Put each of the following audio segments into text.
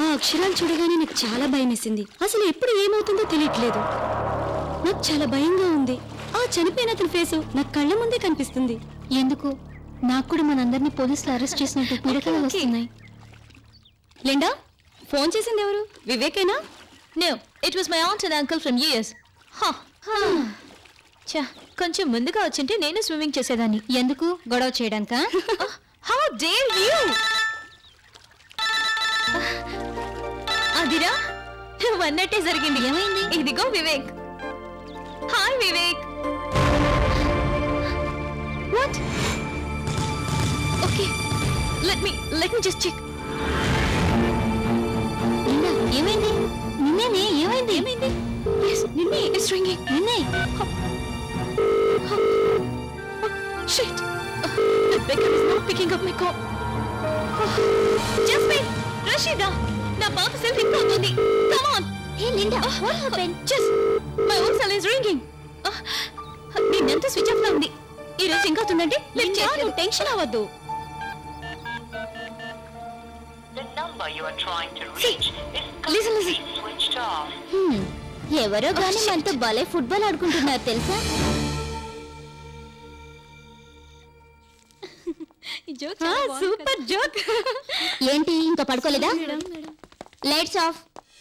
ఆ అక్షరాలు చూడగానే నాకు చాలా భయం వేసింది అసలు ఎప్పుడు ఏమవుతుందో తెలియట్లేదు నాకు చాలా భయంగా ఉంది ఆ చనిపోయిన అతని ఫేసు నా కళ్ళ ముందే కనిపిస్తుంది ఎందుకు నాకు కూడా మనందరినీ పోలీసులు అరెస్ట్ చేసినట్టు పీడకలు ఓకే. వస్తున్నాయి లిండా ఫోన్ చేసింది ఎవరు వివేకేనా no it was my aunt and uncle from US చా కొంచెం ముందుగా వచ్చింటే నేను స్విమ్మింగ్ చేసేదాన్ని ఎందుకు గొడవ చేయడానికా హౌ డేర్ యూ అదిరా నువ్వు అన్నట్టే జరిగింది ఏమైంది? ఇదిగో Vivek hi Vivek what okay let me let me just check Linda, ఏమైంది నిన్నేనే ఏమైంది ఏమైంది ఎస్ నిన్నే ఇట్స్ రింగింగ్ నిన్నే Shit! Rebecca is not picking up my call. Jasmine! Rashida! నా పాత సెల్ రింగ్ అవుతుంది come on hey Linda what happen just my own cell is ringing నిన్నంతా స్విచ్ ఆఫ్ లా ఉంది ఈ రోజు రింగ్ అవుతుందంటే లిఫ్ట్ చేయట్లేదు టెన్షన్ అవ్వద్దు The number you are trying to reach is Listen, currently listen. switched off. ఎవరో గాని shit. మనతో భలే ఫుట్బాల్ ఆడుకుంటున్నారు తెలుసా సూపర్ జోక్ ఏంటి ఇంకా పడుకోలేదా lights off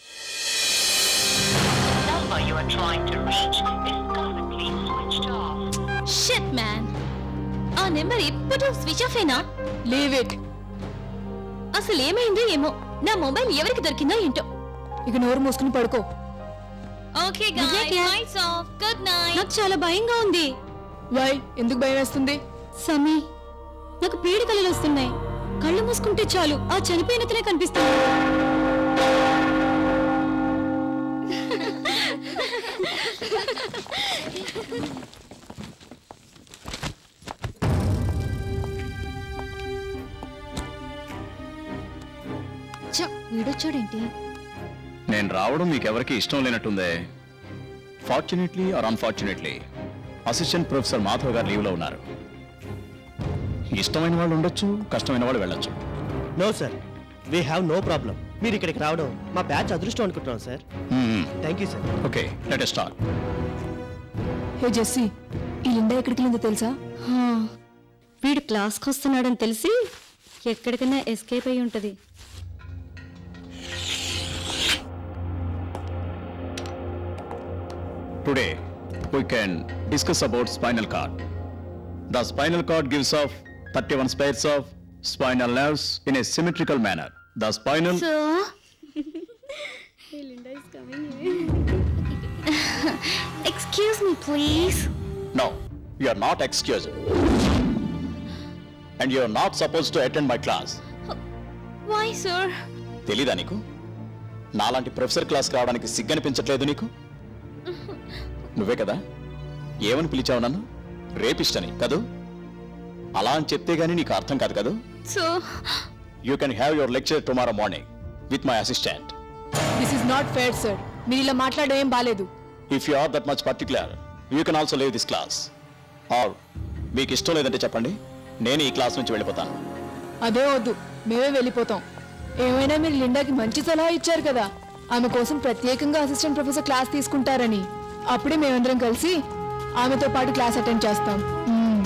The number you are trying to reach is currently switched off. Shit man ఆ నెంబర్ ఎప్పుడు స్విచ్ ఆఫ్ అయినా లీవ్ ఇట్ అసలు ఏమైందో ఏమో నా మొబైల్ ఎవరికి దొరికిందో ఏంటో ఇక నోరు మూసుకుని పడుకో okay Vivek, yeah. Nights off good night నాకు చాలా భయంగా ఉంది వై ఎందుకు భయం వేస్తుంది సమీ నాకు పీడి కళలు వస్తున్నాయి కళ్ళు మూసుకుంటే చాలు ఆ చనిపోయినతనే కనిపిస్తుంది వీడొచ్చాడేంటి నేను రావడం మీకెవరికి ఇష్టం లేనట్టుందే fortunately or unfortunately assistant professor Madhav గారు లీవ్లో ఉన్నారు ఇష్టమైన వాళ్ళు ఉండొచ్చు కష్టమైన వాళ్ళు వెళ్ళొచ్చు no sir we have no problem మీరు ఇక్కడికి రావడం మా బ్యాచ్ అదృష్టం అనుకుంటున్నాం sir thank you sir okay let start hey Jessie ఈ లిండా ఎక్కడికి వెళ్ళిందో తెలుసా హా, వీడు క్లాస్కి వస్తున్నాడని తెలిసి ఎక్కడికైనా ఎస్కేప్ అయి ఉంటది Today, we can discuss about spinal cord. The spinal cord gives off 31 pairs of spinal nerves in a symmetrical manner. The spinal... so excuse me please No, you are not excused. And you are not supposed to attend my class. Why sir తెలీదా నీకు నాలాంటి professor క్లాస్కి రావడానికి సిగ్గనిపించట్లేదు నీకు నువ్వే కదా ఏమని పిలిచావు నన్ను రేపిష్టని కదూ అలా అని చెప్తే గానీ నీకు అర్థం కాదు కదూ so you can have your lecture tomorrow morning with my assistant this is not fair sir మీరు ఇలా మాట్లాడడం ఏం బాలేదు if you are that much particular you can also leave this class or మీకు ఇష్టం లేదంటే చెప్పండి నేను ఈ క్లాస్ నుంచి వెళ్ళిపోతాను అదే వద్దు మేమే వెళ్ళిపోతాం ఏమైనా మీరు లిండాకి మంచి సలహా ఇచ్చారు కదా ఆమె కోసం ప్రత్యేకంగా అసిస్టెంట్ ప్రొఫెసర్ క్లాస్ తీసుకుంటారని అప్పుడే మేమందరం కలిసి ఆమెతో పాటు క్లాస్ అటెండ్ చేస్తాం hmm.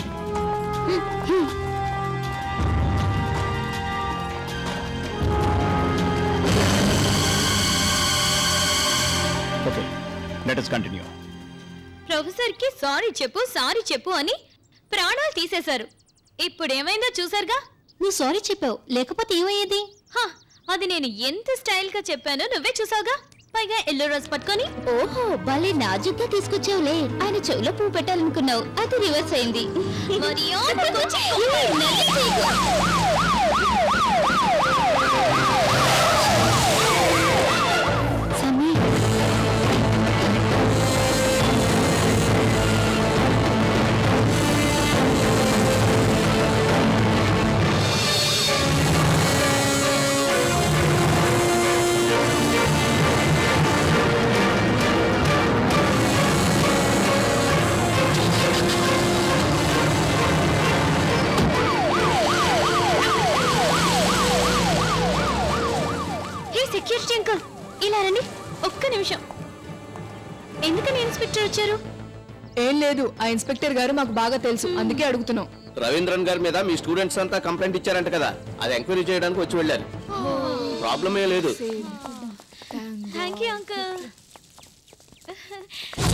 Okay let us continue professor కి సారీ చెప్పు సారీ చెప్పు అని ప్రాణాలు తీసేశారు ఇప్పుడు ఏమైందో చూసారుగా నువ్వు సారీ చెప్పావు లేకపోతే ఏమయ్యేది హా, అది నేను ఎంత స్టైల్ గా చెప్పానో నువ్వే చూసావుగా పైగా ఎల్లో రోజు పట్టుకొని ఓహో భలే నాజుగ్గా తీసుకొచ్చావులే ఆయన చెవిలో పువ్వు పెట్టాలనుకున్నావు అది రివర్స్ అయింది మర్యాదగా చెప్పు. ఏయ్, నన్ను చేయకు. సమీ ఆ సెక్యూరిటీ అంకుల్ ఇలా రండి ఒక్క నిమిషం ఎందుకని ఇన్స్పెక్టర్ వచ్చారు ఏం లేదు ఆ ఇన్స్పెక్టర్ గారు మాకు బాగా తెలుసు అందుకే అడుగుతున్నాం రవీంద్రన్ గారి మీద మీ స్టూడెంట్స్ అంతా కంప్లైంట్ ఇచ్చారంట కదా అది ఎంక్వైరీ చేయడానికి వచ్చి వెళ్ళారు ప్రాబ్లమే లేదు థ్యాంక్ యూ అంకుల్